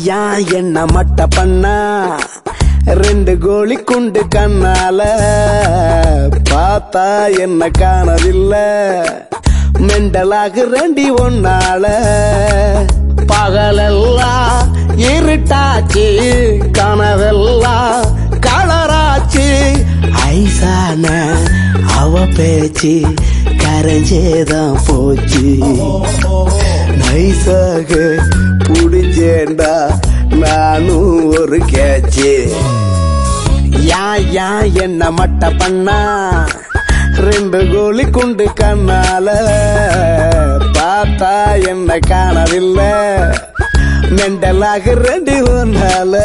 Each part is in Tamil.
யா என்ன மட்ட பண்ணா ரெண்டு கோழி குண்டு கண்ணால பார்த்தா என்ன காணவில்லை மெண்டலாக ரெண்டி ஒன்னால பகலெல்லாம் இருட்டாச்சு கனவெல்லாம் கலராச்சு ஐசான அவ பேச்சு கரைஞ்சேதான் போச்சு நைசாக புடிச்சேண்டா நானும் ஒரு கேச்சு யா யா என்ன மட்ட பண்ணா ரெண்டு கோழி குண்டு கண்ணால பார்த்தா என்ன காணவில்லை மெண்டலாக ரெண்டு ஒன்னால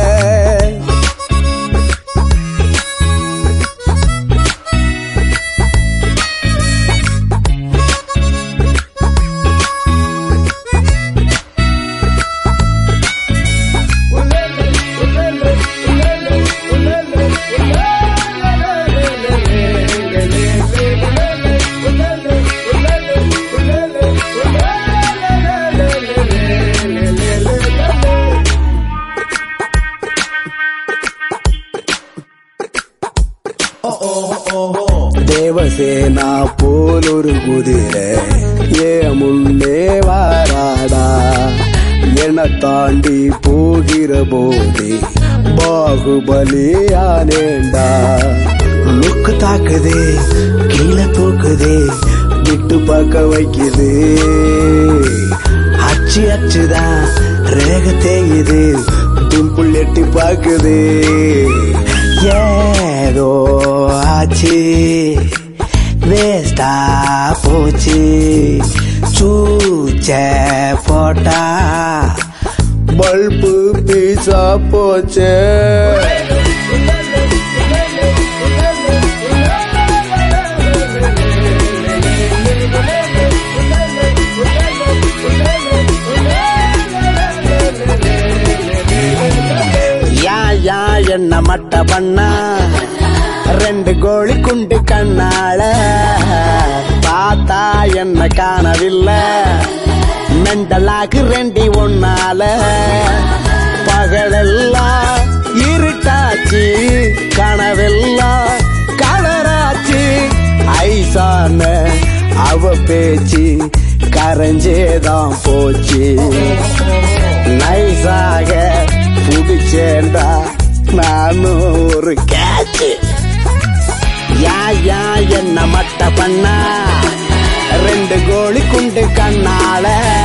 தேவசேனா போலொரு குதிரை ஏ முன்னே வாராடா என தாண்டி போகிற போதே பாகுபலியானேண்டா லுக்கு தாக்குதே கீழே தூக்குதே விட்டு பார்க்க வைக்குது அச்சு அச்சுதான் ரேக தேயுது டிம்பிள் எட்டி பார்க்குது ஏதோ ஆச்சு வேஸ்டா போச்சு சூச்ச போட்டா பல்பு பீசா போச்சு யா யா என்ன மட்ட பண்ணா ரெண்டு கோழி குண்டு கண்ணால பார்த்தா என்ன காணவில்லை மெண்டலாக்கு ரெண்டி ஒன்னால பகலெல்லாம் இருட்டாச்சு கனவெல்லாம் கலராச்சு ஐசான அவ பேச்சு கரைஞ்சேதான் போச்சு நைஸாக புடிச்சேண்டா நானும் ஒரு கேட்சு யா யா என்ன மட்ட பண்ணா ரெண்டு கோழி குண்டு கண்ணால